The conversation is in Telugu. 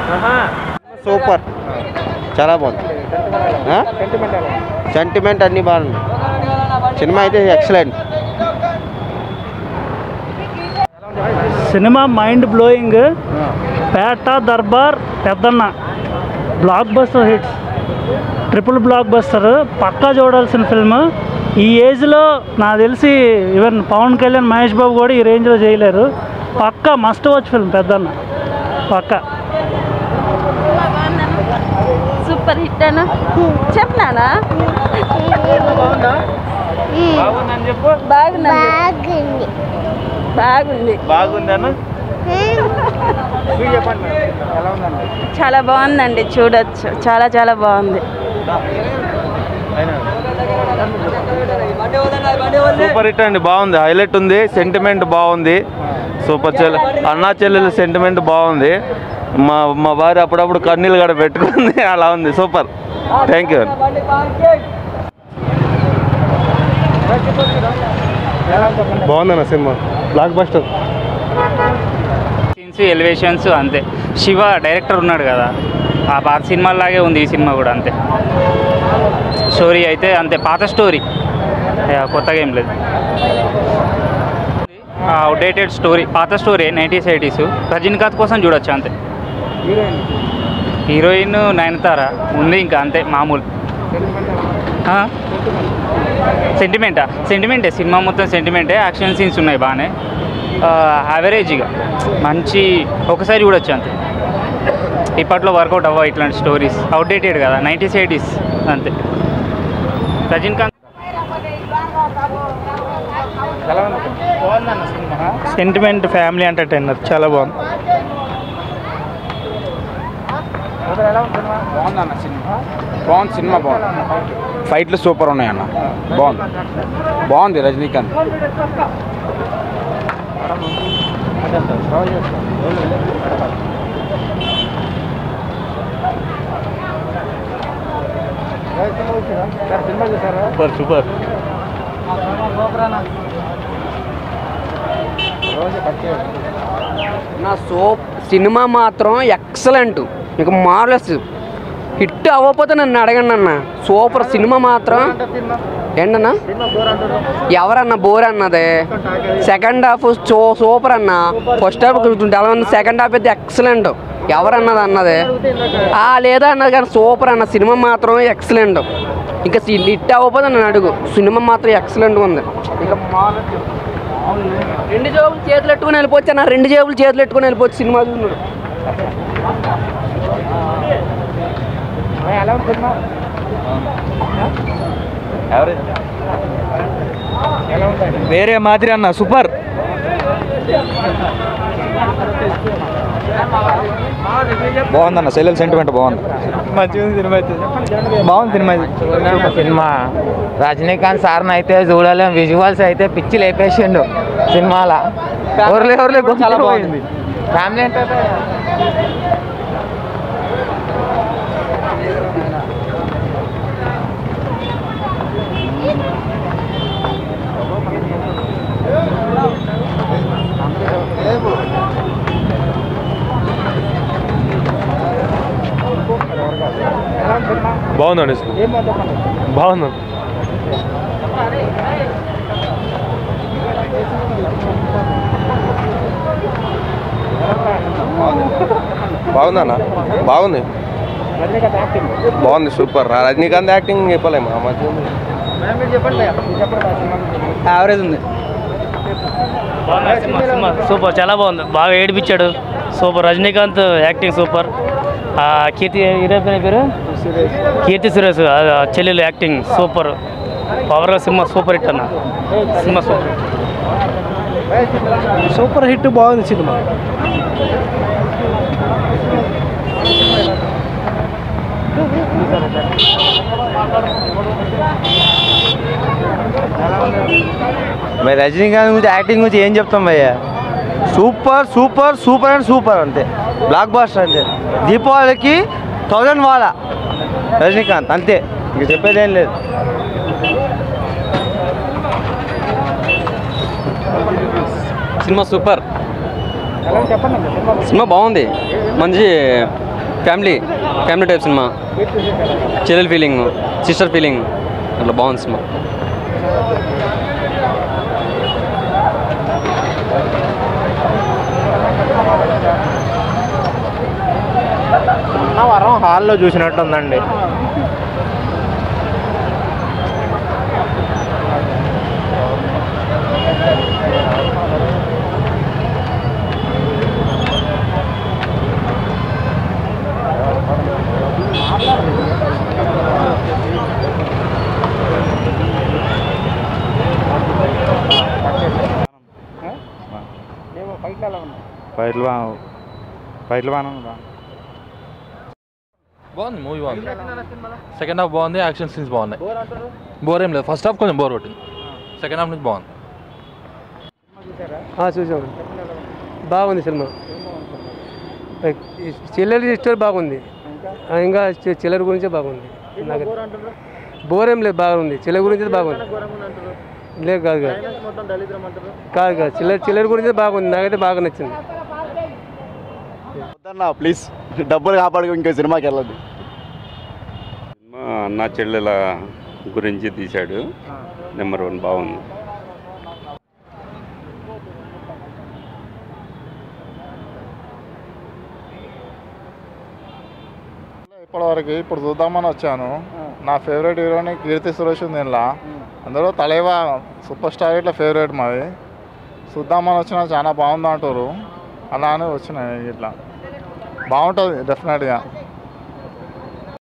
సూపర్ చాలా బాగుంది సెంటిమెంట్ అన్నీ బాగుంది సినిమా అయితే ఎక్సలెంట్ సినిమా mind blowing Petta Darbar Peddanna blockbuster hits triple blockbuster పక్కా చూడాల్సిన ఫిల్మ్ ఈ ఏజ్లో నాకు తెలిసి ఈవెన్ పవన్ కళ్యాణ్ మహేష్ బాబు కూడా ఈ రేంజ్లో చేయలేరు పక్కా మస్ట్ వాచ్ ఫిల్మ్ పెద్దన్న పక్కా సూపర్ హిట్ అన్న చెప్పనానా బాగుంది బాగుంది బాగుంది అన్న చాలా బాగుందండి చూడొచ్చు చాలా చాలా బాగుంది సూపర్ హిట్ అండి బాగుంది హైలైట్ ఉంది సెంటిమెంట్ బాగుంది సూపర్ చెల్లె అన్నా చెల్లెల సెంటిమెంట్ బాగుంది మా మా భార్య అప్పుడప్పుడు కన్నీళ్ళు కూడా పెట్టుకుంది అలా ఉంది సూపర్ థ్యాంక్ యూ బాగుందన్న సినిమా బ్లాక్ బస్టర్ సీన్స్ ఎలివేషన్స్ అంతే శివ డైరెక్టర్ ఉన్నాడు కదా ఆ పాత సినిమాలాగే ఉంది ఈ సినిమా కూడా అంతే స్టోరీ అయితే అంతే పాత స్టోరీ యా, కొత్తగా ఏం లేదు అవుడేటెడ్ స్టోరీ పాత స్టోరీ నైంటీస్ ఎయిటీస్ రజనీకాంత్ కోసం చూడొచ్చు అంతే హీరోయిన్ నయనతార ఉంది ఇంకా అంతే మామూలు సెంటిమెంటా సెంటిమెంటే సినిమా మొత్తం సెంటిమెంటే యాక్షన్ సీన్స్ ఉన్నాయి బాగానే యావరేజ్గా మంచి ఒకసారి చూడొచ్చు అంతే ఇప్పట్లో వర్కౌట్ అవ్వ ఇట్లాంటి స్టోరీస్ అవుట్డేటెడ్ కదా నైంటీస్ ఎయిటీస్ అంతే రజనీకాంత్ సెంటిమెంట్ ఫ్యామిలీ ఎంటర్టైనర్ చాలా బాగుంది బాగుందన్న సినిమా బాగుంది సినిమా బాగుంది ఫైట్లు సూపర్ ఉన్నాయన్న బాగుంది బాగుంది రజనీకాంత్ సూపర్ సూపర్ నా సోప్ సినిమా మాత్రం ఎక్సలెంట్ ఇక మార్లెస్ హిట్ అవ్వకపోతే నన్ను అడగండి అన్న సూపర్ సినిమా మాత్రం ఏంటన్నా ఎవరన్నా బోర్ అన్నది సెకండ్ హాఫ్ సో సూపర్ అన్న ఫస్ట్ హాఫ్ ఎలా ఉంది సెకండ్ హాఫ్ అయితే ఎక్సలెంట్ ఎవరన్నది అన్నది ఆ లేదా అన్నది కానీ సూపర్ అన్న సినిమా మాత్రం ఎక్సలెంట్ ఇంకా హిట్ అవ్వకపోతే నన్ను అడుగు సినిమా మాత్రం ఎక్సలెంట్ ఉంది ఇక రెండు జేబులు చేతులు ఎట్టుకుని వెళ్ళిపోవచ్చు అన్న రెండు జేబులు చేతులు ఎట్టుకుని వెళ్ళిపోవచ్చు సినిమా చూస్తున్నాడు వేరే మాదిరి అన్న సూపర్ బాగుందన్న సెల్లెల్ సెంటిమెంట్ బాగుంది మంచిగా సినిమా అయితే బాగుంది సినిమా ఇది సినిమా రజనీకాంత్ సార్ని అయితే చూడలేం విజువల్స్ అయితే పిచ్చి లేపేసిండు సినిమాలో ఎవరులే ఎవరులే చాలా బాగుంది ఫ్యామిలీ ఎంటర్టైనర్ బాగుందండి బాగుంది బాగుందన్న బాగుంది బాగుంది సూపర్ రజనీకాంత్ యాక్టింగ్ చెప్పలేము ఆ మధ్య యావరేజ్ ఉంది సూపర్ చాలా బాగుంది బాగా ఏడిపించాడు సూపర్ రజనీకాంత్ యాక్టింగ్ సూపర్ ఆ కీర్తి హీరో పేరు పేరు కీర్తి సురేష్ ఆ చెల్లెలు యాక్టింగ్ సూపర్ పవర్గా సినిమా సూపర్ హిట్ అన్న సినిమా సూపర్ సూపర్ హిట్ బాగుంది సినిమా మరి రజనీకాంత్ గురించి యాక్టింగ్ గురించి ఏం చెప్తాం భయ్య super super super and super అంతే బ్లాక్ బాస్టర్ అంతే దీపావళికి థౌజండ్ వాళ్ళ రజనీకాంత్ అంతే ఇక చెప్పేది ఏం లేదు సినిమా సూపర్ సినిమా బాగుంది మంచి ఫ్యామిలీ ఫ్యామిలీ టైప్ సినిమా చెల్లెల్ ఫీలింగ్ సిస్టర్ ఫీలింగ్ అట్లా బాగుంది సినిమా వారం హాల్లో చూసినట్టు ఉందండి ఫైట్లు బాగా ఫైట్లు బాగానే ఉంది బాగా బాగుంది మూవీ బాగుంది సెకండ్ హాఫ్ బాగుంది యాక్షన్ సీన్స్ బాగున్నాయి బోర్ ఏం లేదు ఫస్ట్ హాఫ్ కొంచెం బోర్ కొట్టింది సెకండ్ హాఫ్ నుంచి బాగుంది చూసాం బాగుంది సినిమా చెల్లెలి స్టోరీ బాగుంది ఆ, ఇంకా చె- చెల్లెల గురించే బాగుంది నాకు బోర్ ఏం లేదు బాగుంది చెల్లెల గురించి బాగుంది లేదు కాదు కాదు కాదు కాదు చిల్లర చిల్లర గురించి బాగుంది నాకైతే బాగా నచ్చింది వద్దన్నా ప్లీజ్ డబ్బులు కాపాడుకో ఇంకో సినిమాకి వెళ్ళండి సినిమా అన్న చెల్లెల గురించి తీశాడు నెంబర్ వన్ బాగుంది ఇప్పటివరకు ఇప్పుడు చూద్దామని వచ్చాను నా ఫేవరెట్ హీరోని కీర్తి సురేష్ ఉంది ఇందులో అందులో తలేవా సూపర్ స్టార్ ఇట్లా ఫేవరెట్ మాది చూద్దామని వచ్చిన చాలా బాగుంది అంటారు అలా అని వచ్చినాయి ఇట్లా బాగుంటుంది డెఫినెట్గా